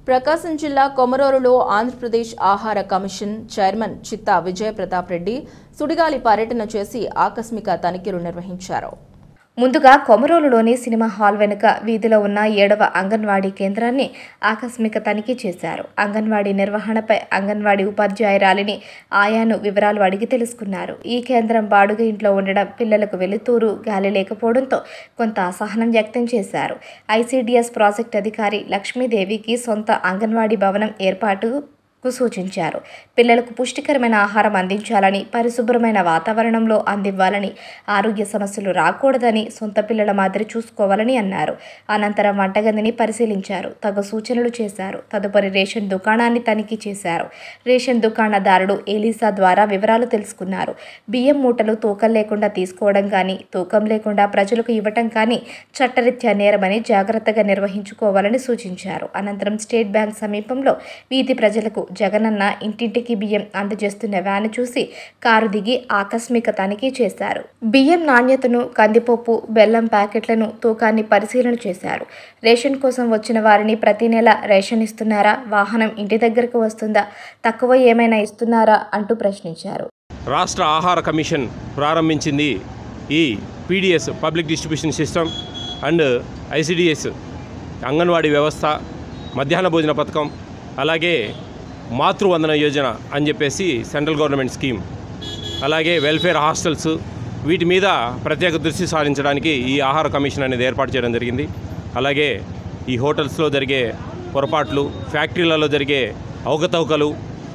ప్రకాశం జిల్లా కొమరోలులో ఆంధ్రప్రదేశ్ ఆహార commission chairman చిత్తా విజయ ప్రతాప్ రెడ్డి సుడిగాలి పర్యటన చేసి ఆకస్మిక తనిఖీలు నిర్వహించారు ముందుగా కొమరోలులోని సినిమా హాల్ వెనుక వీధిలో ఉన్న ఏడవ అంగన్వాడీ కేంద్రాన్ని ఆకస్మిక తనిఖీ చేశారు అంగన్వాడీ నిర్వహణపై అంగన్వాడీ ఉపాధ్యాయురాలిని ఆయాను వివరాలు అడిగి తెలుసుకున్నారు ఈ కేంద్రం బాడుగ ఇంట్లో ఉండడం పిల్లలకు వెలుతూరు గాలి లేకపోవడంతో కొంత అసహనం వ్యక్తం చేశారు ఐసీడీఎస్ ప్రాజెక్ట్ అధికారి లక్ష్మీదేవికి సొంత అంగన్వాడీ భవనం ఏర్పాటు కు సూచించారు పిల్లలకు పుష్టికరమైన ఆహారం అందించాలని పరిశుభ్రమైన వాతావరణంలో అందివ్వాలని ఆరోగ్య సమస్యలు రాకూడదని సొంత పిల్లల మాదిరి చూసుకోవాలని అన్నారు అనంతరం వంటగదిని పరిశీలించారు తగు సూచనలు చేశారు తదుపరి రేషన్ దుకాణాన్ని తనిఖీ చేశారు రేషన్ దుకాణదారుడు ఎలీసా ద్వారా వివరాలు తెలుసుకున్నారు బియ్యం మూటలు తూకం లేకుండా తీసుకోవడం కానీ తూకం లేకుండా ప్రజలకు ఇవ్వటం కానీ చట్టరీత్యా నేరమని జాగ్రత్తగా నిర్వహించుకోవాలని సూచించారు అనంతరం స్టేట్ బ్యాంక్ సమీపంలో వీధి ప్రజలకు జగనన్న ఇంటింటికి బియ్యం అందజేస్తున్న వ్యాన్ చూసి కారు దిగి ఆకస్మిక తనిఖీ చేశారు బియ్యం నాణ్యతను కందిపప్పు బెల్లం ప్యాకెట్లను తూకాన్ని పరిశీలన చేశారు రేషన్ కోసం వచ్చిన వారిని ప్రతి నెల రేషన్ ఇస్తున్నారా వాహనం ఇంటి దగ్గరకు వస్తుందా తక్కువ ఏమైనా ఇస్తున్నారా అంటూ ప్రశ్నించారు రాష్ట్ర ఆహార కమిషన్ ప్రారంభించింది ఈ PDS public distribution system and ICDS anganwadi వ్యవస్థ మధ్యాహ్న భోజన పథకం అలాగే మాతృవందన యోజన అని చెప్పేసి సెంట్రల్ గవర్నమెంట్ స్కీమ్ అలాగే వెల్ఫేర్ హాస్టల్స్ వీటి మీద ప్రత్యేక దృష్టి సారించడానికి ఈ ఆహార కమిషన్ అనేది ఏర్పాటు చేయడం జరిగింది అలాగే ఈ హోటల్స్లో జరిగే పొరపాట్లు ఫ్యాక్టరీలలో జరిగే అవకతవకలు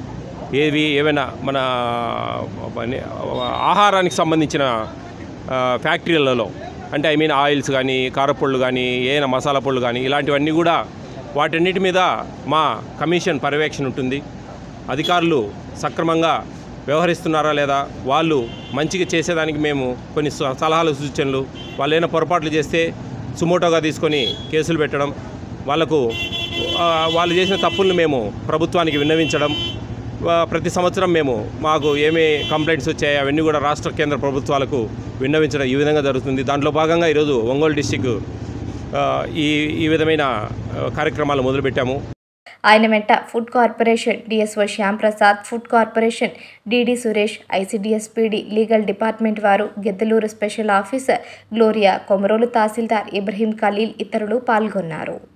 ఏవి ఏవైనా మన మన ఆహారానికి సంబంధించిన ఆ, ఫ్యాక్టరీలలో అంటే ఐ మీన్ ఆయిల్స్ కానీ కారపొళ్ళు కానీ ఏదైనా మసాలా పొళ్ళు కానీ ఇలాంటివన్నీ కూడా వాటన్నిటి మీద మా కమిషన్ పర్యవేక్షణ ఉంటుంది అధికారులు సక్రమంగా వ్యవహరిస్తున్నారా లేదా వాళ్ళు మంచిగా చేసేదానికి మేము కొన్ని స- సలహాలు సూచనలు వాళ్ళు ఏమైనా పొరపాట్లు చేస్తే సుమోటోగా తీసుకొని కేసులు పెట్టడం వాళ్ళకు ఆ, వాళ్ళు చేసిన తప్పులను మేము ప్రభుత్వానికి విన్నవించడం ఆ, ప్రతి సంవత్సరం మేము మాకు ఏమి కంప్లైంట్స్ వచ్చాయి అవన్నీ కూడా రాష్ట్ర కేంద్ర ప్రభుత్వాలకు విన్నవించడం ఈ విధంగా జరుగుతుంది దాంట్లో భాగంగా ఈరోజు ఒంగోలు డిస్టిక్ ఆ, ఈ ఈ విధమైన ఆ, కార్యక్రమాలు మొదలుపెట్టాము ఆయన వెంట food corporation DSO Shyamprasad food corporation DD Suresh ICDS PD legal department వారు Giddaluru special officer Gloria Komarolu tahsildar Ibrahim Khalil ఇతరులు పాల్గొన్నారు